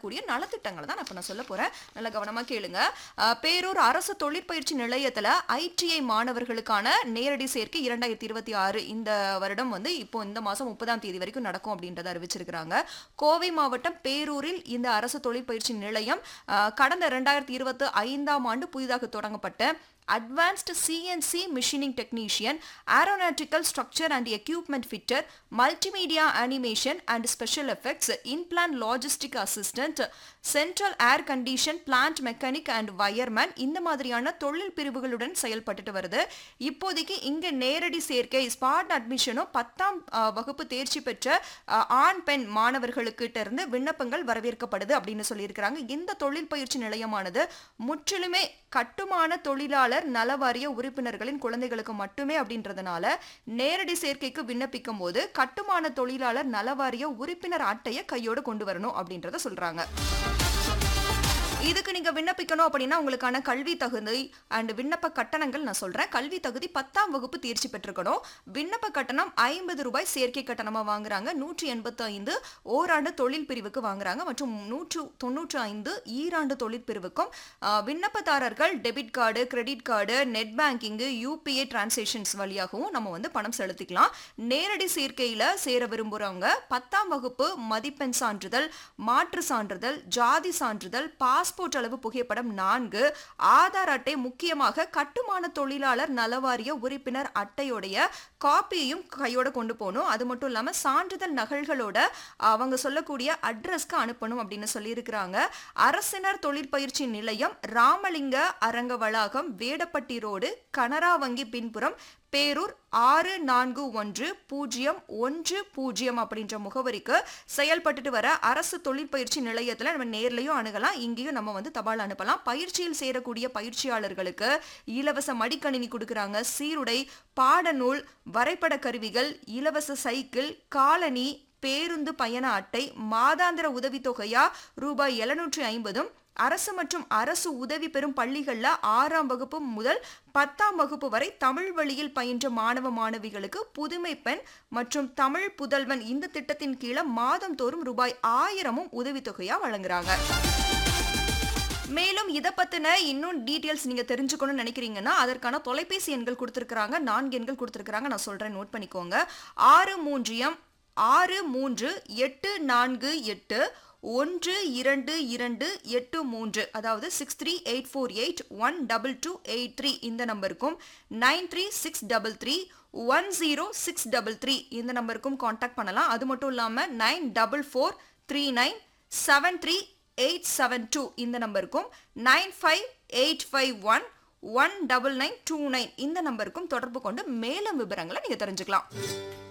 தரக்கூடிய நலத்திட்டங்களை தான் நான் இப்ப நான் சொல்ல போறேன் நல்ல கவனமா கேளுங்க அஹ், பேரூர் அரசு தொழிற்பயிற்சி நிலையத்துல ஐடிஐ மாணவர்களுக்கான நேரடி சேர்க்கை இரண்டாயிரத்தி இருபத்தி ஆறு இந்த வருடம் வந்து இப்போ இந்த மாசம் முப்பதாம் தேதி வரைக்கும் நடக்கும் அப்படின்றத அறிவிச்சிருக்கிறாங்க கோவை மாவட்டம் பேரூரில் இந்த அரசு தொழிற்பயிற்சி நிலையம் அஹ், கடந்த இரண்டாயிரத்தி இருபத்தி ஐந்தாம் ஆண்டு புதிதாக தொடங்கப்பட்ட advanced CNC machining technician aeronautical structure and equipment fitter multimedia animation and special effects inplant logistic assistant central air condition plant mechanic and wireman இந்த மாதிரியான தொழில் பிரிவுகளுடன் செயல்பட்டுட்டு வருது இப்போதைக்கு இங்க நேரடி சேர்க்கை ஸ்பாட் அட்மிஷனும் பத்தாம் அஹ், வகுப்பு தேர்ச்சி பெற்ற அஹ், ஆண் பெண் மாணவர்களுக்கிட்ட இருந்து விண்ணப்பங்கள் வரவேற்கப்படுது அப்படின்னு சொல்லியிருக்கிறாங்க இந்த தொழில் பயிற்சி நிலையமானது முற்றிலுமே கட்டுமான தொழிலாளர் நலவாரிய உறுப்பினர்களின் குழந்தைகளுக்கு மட்டுமே அப்படின்றதுனால நேரடி சேர்க்கைக்கு விண்ணப்பிக்கும் போது கட்டுமான தொழிலாளர் நலவாரிய உறுப்பினர் அட்டையை கையோடு கொண்டு வரணும் அப்படின்றத சொல்றாங்க இதுக்கு நீங்க விண்ணப்பிக்கணும் அப்படின்னா உங்களுக்கான கல்வி தகுதி அண்ட் விண்ணப்ப கட்டணங்கள் நான் சொல்றேன் கல்வி தகுதி பத்தாம் வகுப்பு தேர்ச்சி பெற்றிருக்கணும் விண்ணப்ப கட்டணம் ஐம்பது ரூபாய் சேர்க்கை கட்டணமா வாங்குறாங்க நூற்றி எண்பத்தி ஐந்து ஓராண்டு தொழில் பிரிவுக்கு வாங்குறாங்க மற்றும் நூற்று தொண்ணூற்று ஐந்து ஈராண்டு தொழில் பிரிவுக்கும் ஆஹ், விண்ணப்பதாரர்கள் debit card credit card net பேங்கிங்கு யூபிஐ டிரான்சாக்ஷன்ஸ் வழியாகவும் நம்ம வந்து பணம் செலுத்திக்கலாம் நேரடி சேர்க்கையில சேர விரும்புறவங்க பத்தாம் வகுப்பு மதிப்பெண் சான்றிதழ் மாற்று சான்றிதழ் ஜாதி சான்றிதழ் பாஸ்போர்ட் அளவு புகைப்படம் நான்கு ஆதார் அட்டை முக்கியமாக கட்டுமான தொழிலாளர் நலவாரிய உறுப்பினர் அட்டையுடைய காப்பியையும் கையோட கொண்டு போகணும் அது மட்டும் இல்லாம சான்றிதழ் நகல்களோட அவங்க சொல்லக்கூடிய அட்ரஸ்க்கு அனுப்பணும் அப்படின்னு சொல்லியிருக்கிறாங்க அரசினர் தொழிற்பயிற்சி நிலையம் ராமலிங்க அரங்க வளாகம் வேடப்பட்டி ரோடு கனரா வங்கி பின்புறம் பேரூர் ஆறு நான்கு ஒன்று பூஜ்ஜியம் ஒன்று பூஜ்ஜியம் அப்படின்ற முகவரிக்கு செயல்பட்டுட்டு வர அரசு தொழிற்பயிற்சி நிலையத்தில் நம்ம நேர்லையும் அணுகலாம் இங்கேயும் நம்ம வந்து தபால் அனுப்பலாம் பயிற்சியில் சேரக்கூடிய பயிற்சியாளர்களுக்கு இலவச மடிக்கணினி கொடுக்குறாங்க சீருடை பாடநூல் வரைபட கருவிகள் இலவச சைக்கிள் காலணி பேருந்து பயண அட்டை மாதாந்திர உதவித்தொகையா ரூபாய் எழுநூற்றி ஐம்பதும் அரசு மற்றும் அரசு உதவி பெறும் பள்ளிகள்ல ஆறாம் வகுப்பு முதல் பத்தாம் வகுப்பு வரை தமிழ் வழியில் பயின்ற மாணவ மாணவிகளுக்கு புதுமை பெண் மற்றும் தமிழ் புதல்வன் இந்த திட்டத்தின் கீழே மாதந்தோறும் ரூபாய் ஆயிரமும் உதவித்தொகையா வழங்குறாங்க மேலும் இதை பத்தின இன்னும் டீட்டெயில்ஸ் நீங்க தெரிஞ்சுக்கணும்னு நினைக்கிறீங்கன்னா அதற்கான தொலைபேசி எண்கள் கொடுத்துருக்காங்க நான்கு எண்கள் கொடுத்துருக்காங்க நான் சொல்றேன் நோட் பண்ணிக்கோங்க ஆறு மூன்றியம் ஆறு மூன்று எட்டு நான்கு எட்டு ஒன்று இரண்டு இரண்டு எட்டு மூன்று அதாவது six three eight four eight one double two eight three இந்த நம்பருக்கும் nine three six double three one zero six double three இந்த நம்பருக்கும் காண்டாக்ட் பண்ணலாம் அது மட்டும் இல்லாமல் nine double four three nine seven three eight seven two இந்த நம்பருக்கும் nine five eight five one one double nine two nine இந்த நம்பருக்கும் தொடர்பு கொண்டு மேலும் விவரங்களை நீங்கள் தெரிஞ்சுக்கலாம்